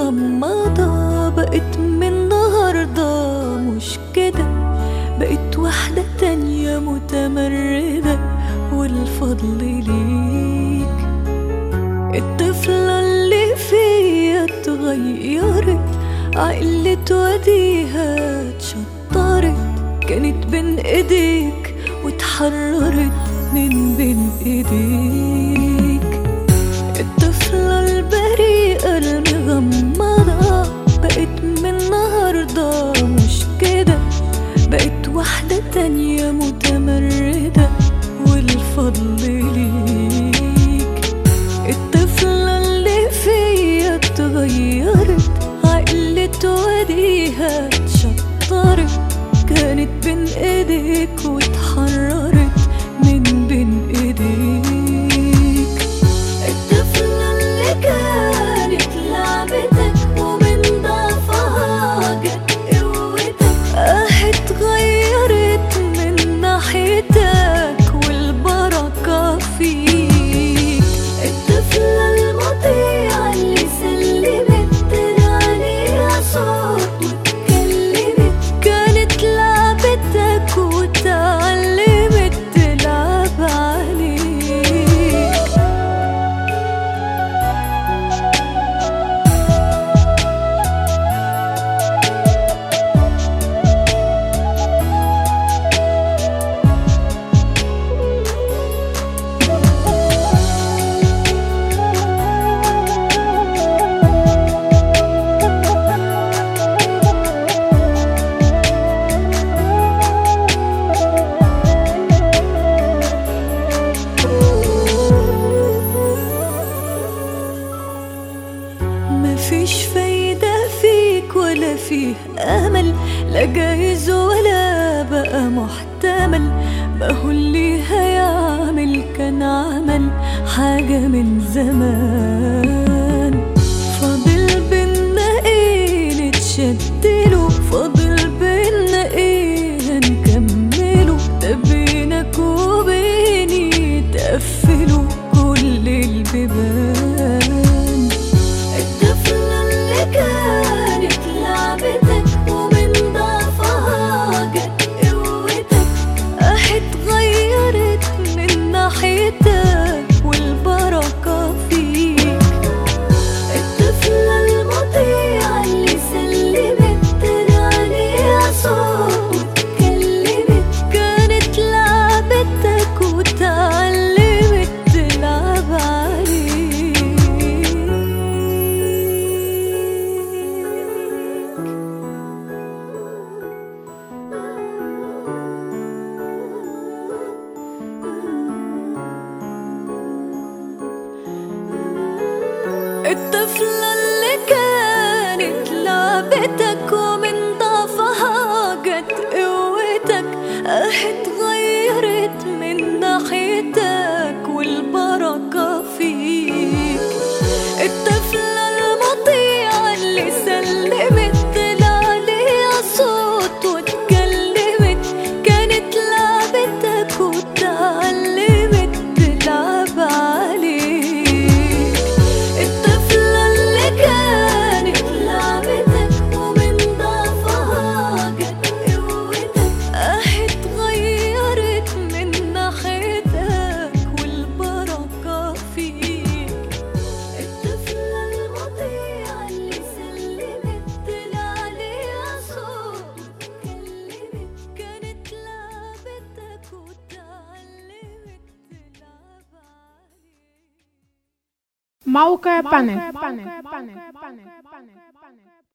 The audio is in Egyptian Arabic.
مغمضة بقيت من النهاردة مش كده بقيت واحدة تانية متمردة والفضل ليك الطفلة اللي فيا اتغيرت عقلت وديها اتشطرت كانت بين ايديك واتحررت من بين ايديك الطفلة البريئة المغمضة بقيت من النهاردة مش كده بقيت واحدة تانية متمردة والفضل ليك الطفلة اللي فيا اتغيرت عقلت وديها اتشطرت كانت بين ايديك واتحررت من بين ايديك الطفلة اللي كانت لعبتك ومن ضعفها جت قوتك اه اتغيرت من ناحيتك والبركة فيك الطفلة المطيعة اللي سلمت عليها صوت واتكلمت كانت لعبتك وتعلمت تلعب عليك مفيش فايدة فيك ولا فيه أمل لا جايز ولا بقى محتمل ما هو اللي هيعمل كان عمل حاجة من زمان فاضل بينا ايه نتشدله فاضل بينا ايه هنكمله ده بينك وبيني تقفلوا كل البيبان الطفلة اللي كانت لعبتك ومن ضعفها جت قوتك اه اتغيرت من ناحيتك والبركة فيك الطفلة المطيعة اللي سلمت عليها صوت واتكلمت كانت لعبتك وتعلمت تلعب عليك الطفلة اللي كانت لعبتك ومن ضعفها جت قوتك اه اتغيرت من ناحيتك والبركة فيك الطفلة المطيعة اللي سلمت عليها صوت واتكلمت كانت لعبتك وتعلمت تلعب عليك الطفلة اللي كانت لعبتك ومن ضعفها جت قوتك اه اتغيرت من ناحيتك والبركة فيك الطفلة المطيعة اللي سلمت عليها صوت واتكلمت كانت لعبتك وتعلمت تلعب عليك موقع بانل